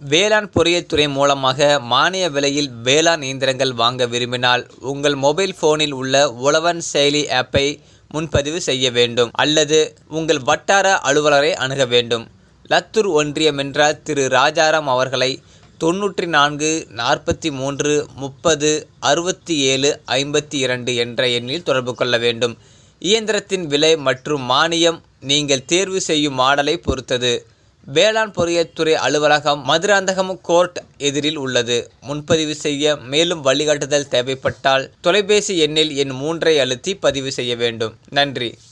வேளாண் பொறியியல் மூலமாக மானிய விலையில் வேளாண் இயந்திரங்கள் வாங்க விரும்பினால் உங்கள் மொபைல் போனில் உள்ள உழவன் செயலி ஆப்பை முன்பதிவு செய்ய வேண்டும் அல்லது உங்கள் வட்டார அலுவலரை அணுக வேண்டும் லத்தூர் ஒன்றியம் என்றால் திரு ராஜாராம் அவர்களை தொண்ணூற்றி நான்கு நாற்பத்தி மூன்று முப்பது அறுபத்தி ஏழு ஐம்பத்தி இரண்டு என்ற எண்ணில் தொடர்பு கொள்ள வேண்டும் இயந்திரத்தின் விலை மற்றும் மானியம் நீங்கள் தேர்வு செய்யும் மாடலை பொறுத்தது வேளாண் பொறியியல் துறை அலுவலகம் மதுராந்தகம் கோர்ட் எதிரில் உள்ளது முன்பதிவு செய்ய மேலும் வழிகாட்டுதல் தேவைப்பட்டால் தொலைபேசி எண்ணில் எண் மூன்றை அழுத்தி பதிவு செய்ய வேண்டும் நன்றி